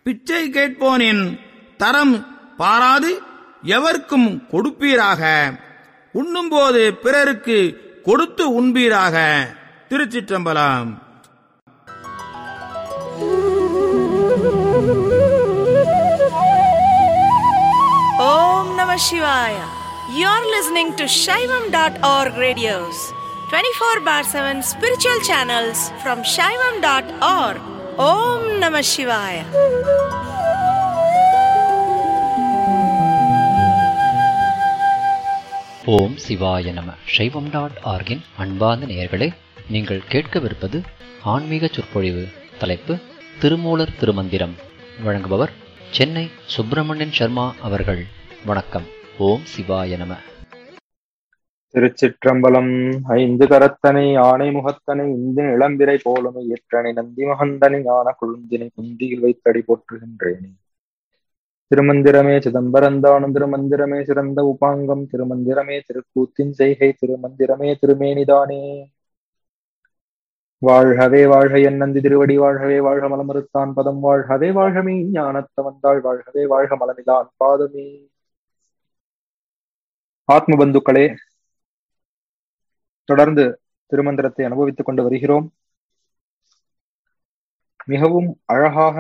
பிச்சை கேட்போனின் தரம் பாராது எவர்க்கும் கொடுப்பீராக உண்ணும்போது பிறருக்கு கொடுத்து உண்பீராக திருச்சிற்றம்பலம் Om Namah Shivaya. You're listening to Shaivam.org radios, 24 bar 7 spiritual channels from Shaivam.org. Om Namah Shivaya. ஓம் சிவாய நம சைவம் டாட் ஆர்கின் அன்பார்ந்த நேயர்களே நீங்கள் கேட்கவிருப்பது ஆன்மீக சொற்பொழிவு தலைப்பு திருமூலர் திருமந்திரம் வழங்குபவர் சென்னை சுப்பிரமணியன் சர்மா அவர்கள் வணக்கம் ஓம் சிவாய நம திருச்சிற்றம்பலம் ஐந்து கரத்தனை ஆணை முகத்தனை இந்து இளம்பிரை போலுமை ஏற்றனை நந்தி மகந்தனை ஞான குழுந்தினை குந்தியில் வைத்தடி போற்றுகின்றேனே திருமந்திரமே சிதம்பரந்தானும் திருமந்திரமே சிறந்த உபாங்கம் திருமந்திரமே திருக்கூத்தின் செய்கை திருமந்திரமே திருமேனிதானே வாழ்கவே வாழ்க என் நந்தி திருவடி வாழ்கவே வாழ்க மலமறுத்தான் பதம் வாழ்கவே வாழ்கமே ஞானத்த வந்தாள் வாழ்கவே வாழ்க மலமிலான் பாதமே ஆத்ம பந்துக்களே தொடர்ந்து திருமந்திரத்தை அனுபவித்துக் கொண்டு வருகிறோம் மிகவும் அழகாக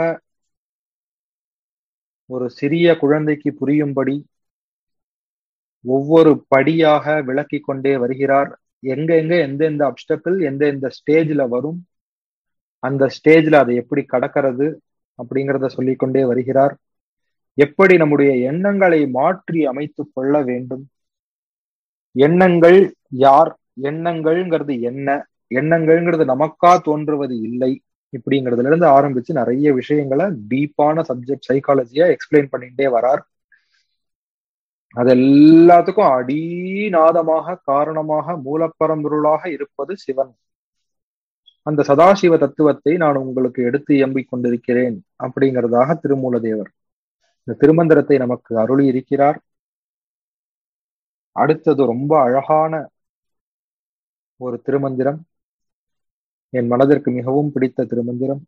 ஒரு சிறிய குழந்தைக்கு புரியும்படி ஒவ்வொரு படியாக விளக்கி கொண்டே வருகிறார் எங்க எங்க எந்தெந்த அப்டக்கிள் எந்த எந்த ஸ்டேஜ்ல வரும் அந்த ஸ்டேஜ்ல அதை எப்படி கடக்கிறது அப்படிங்கிறத சொல்லிக்கொண்டே வருகிறார் எப்படி நம்முடைய எண்ணங்களை மாற்றி அமைத்துக் கொள்ள வேண்டும் எண்ணங்கள் யார் எண்ணங்கள்ங்கிறது என்ன எண்ணங்கள்ங்கிறது நமக்கா தோன்றுவது இல்லை இப்படிங்கிறதுல இருந்து ஆரம்பிச்சு நிறைய விஷயங்களை டீப்பான சப்ஜெக்ட் சைக்காலஜியா எக்ஸ்பிளைன் பண்ணிட்டே வரார் அது எல்லாத்துக்கும் அடிநாதமாக காரணமாக மூலப்பரம்பொருளாக இருப்பது சிவன் அந்த சதாசிவ தத்துவத்தை நான் உங்களுக்கு எடுத்து எம்பிக் கொண்டிருக்கிறேன் அப்படிங்கிறதாக திருமூலதேவர் இந்த திருமந்திரத்தை நமக்கு அருளி இருக்கிறார் அடுத்தது ரொம்ப அழகான ஒரு திருமந்திரம் என் மனதிற்கு மிகவும் பிடித்த திருமந்திரம்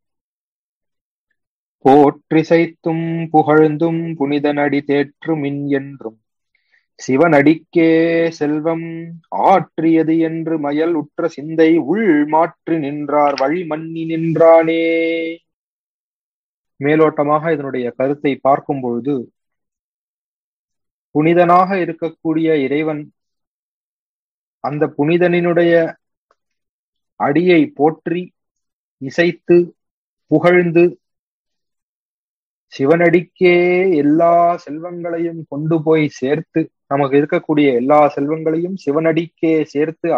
போற்றிசைத்தும் புகழ்ந்தும் புனிதனடி தேற்று மின் என்றும் சிவனடிக்கே செல்வம் ஆற்றியது என்று மயல் உற்ற சிந்தை உள் மாற்றி நின்றார் வழி மன்னி நின்றானே மேலோட்டமாக இதனுடைய கருத்தை பார்க்கும் பொழுது புனிதனாக இருக்கக்கூடிய இறைவன் அந்த புனிதனினுடைய அடியை போற்றி இசைத்து புகழ்ந்து சிவனடிக்கே எல்லா செல்வங்களையும் கொண்டு போய் சேர்த்து நமக்கு இருக்கக்கூடிய எல்லா செல்வங்களையும் சிவனடிக்கே சேர்த்து